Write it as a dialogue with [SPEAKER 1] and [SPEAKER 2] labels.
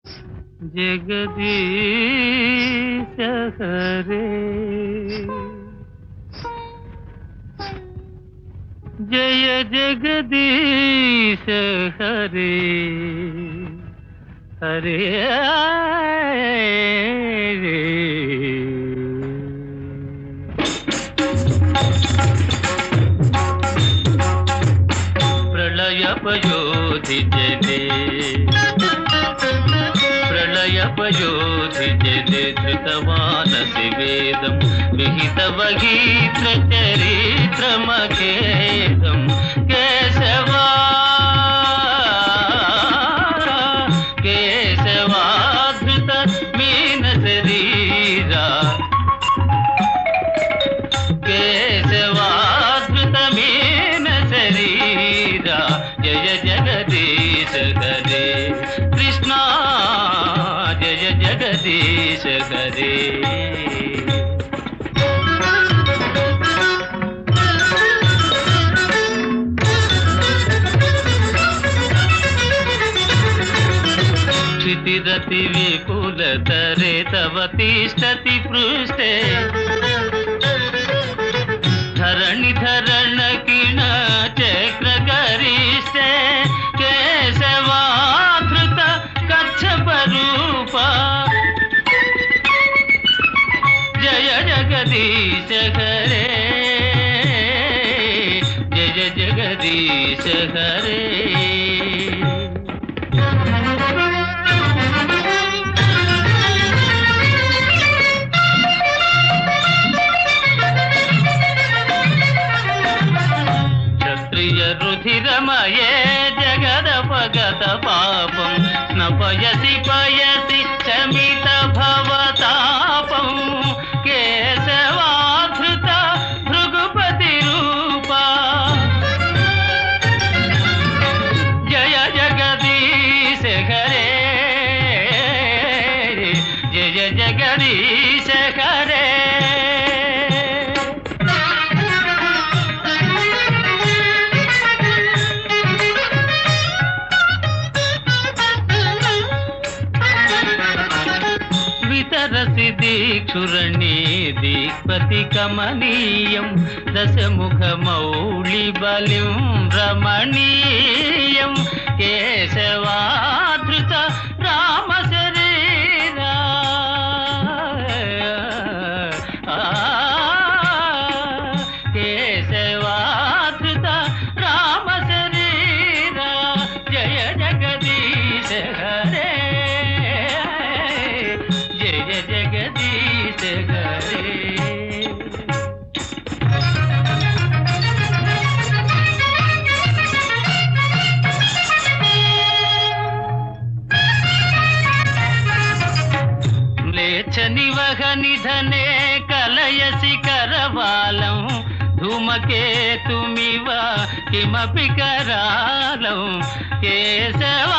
[SPEAKER 1] జగదీశ హరే జయ జగదీశ హరే హరే ప్రళయపయోధి జనే ప్రళయపయోధి జనే ధృతమానసి వేదం విహిత వగీత్ర చరిత్రమఖేదం కేశవా కేశవాధృత మీన శరీరా కేశవాద్భుతమేన శరీరా జయ జగదీశ హరే కృష్ణ జయ జగదీశ హరే क्षितिरति विपुलतरे तव तिष्ठति पृष्ठे धरणि धरण किण चक्र गरिष्ठे केशवाधृत कच्छप रूप जय जगदीश हरे जय जगदीश हरे క్షత్రియ రుధిరమయే జగదపగత పాపం స్నపయసి పయసి శమిత భవతాపం కేశవాధృత భృగుపతి రూప జయ జగదీశ హరే జయ జగదీశ హరే వితరసి దీక్షురణి దీక్పతి కమనీయం దశముఖమౌళి బలిం రమణీయం కేశవాధృత రామ శరీరా ఆ, కేశవాధృత రామ శరీరా జయ జగదీశ హరే జయ జగదీశ హరే మ్లేచ్ఛ నివహ నిధనే కలయసి కరవాలం ధూమకేతుమివ కిమపి కరాలం కేశవ